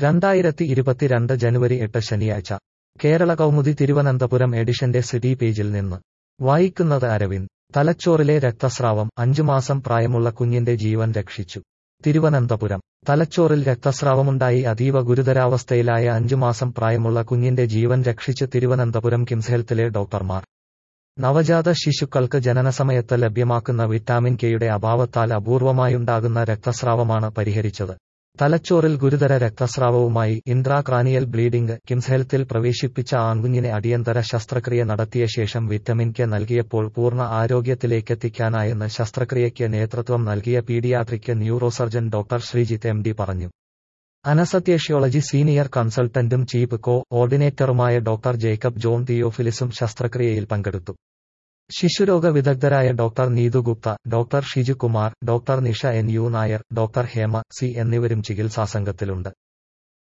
രണ്ടായിരത്തി ഇരുപത്തിരണ്ട് ജനുവരി എട്ട് ശനിയാഴ്ച കേരള കൗമുദി തിരുവനന്തപുരം എഡിഷന്റെ സിറ്റി പേജിൽ നിന്ന് വായിക്കുന്നത് അരവിന്ദ് തലച്ചോറിലെ രക്തസ്രാവം അഞ്ചു മാസം പ്രായമുള്ള കുഞ്ഞിന്റെ ജീവൻ രക്ഷിച്ചു തിരുവനന്തപുരം തലച്ചോറിൽ രക്തസ്രാവമുണ്ടായി അതീവ ഗുരുതരാവസ്ഥയിലായ അഞ്ചു മാസം പ്രായമുള്ള കുഞ്ഞിന്റെ ജീവൻ രക്ഷിച്ച് തിരുവനന്തപുരം കിംസ് ഹെൽത്തിലെ ഡോക്ടർമാർ നവജാത ശിശുക്കൾക്ക് ജനനസമയത്ത് ലഭ്യമാക്കുന്ന വിറ്റാമിൻ കെയുടെ അഭാവത്താൽ അപൂർവമായുണ്ടാകുന്ന രക്തസ്രാവമാണ് പരിഹരിച്ചത് തലച്ചോറിൽ ഗുരുതര രക്തസ്രാവവുമായി ഇൻട്രാക്രാനിയൽ ബ്ലീഡിംഗ് കിംസ് ഹെൽത്തിൽ പ്രവേശിപ്പിച്ച ആൺകുഞ്ഞിനെ അടിയന്തര ശസ്ത്രക്രിയ നടത്തിയ ശേഷം വിറ്റമിൻ കെ നൽകിയപ്പോൾ പൂർണ്ണ ആരോഗ്യത്തിലേക്കെത്തിക്കാനായെന്ന് ശസ്ത്രക്രിയയ്ക്ക് നേതൃത്വം നൽകിയ paediatric neurosurgeon doctor Sreejith M D പറഞ്ഞു അനസത്യേഷ്യോളജി സീനിയർ കൺസൾട്ടന്റും ചീഫ് കോ ഓർഡിനേറ്ററുമായ ഡോക്ടർ ജേക്കബ് ജോൺ തിയോഫിലിസും ശസ്ത്രക്രിയയിൽ പങ്കെടുത്തു ശിശുരോഗ വിദഗ്ധരായ doctor Neethu Gupta doctor Shiju Kumar doctor Nisha N U Nair doctor Hema C എന്നിവരും ചികിത്സാസംഘത്തിലുണ്ട്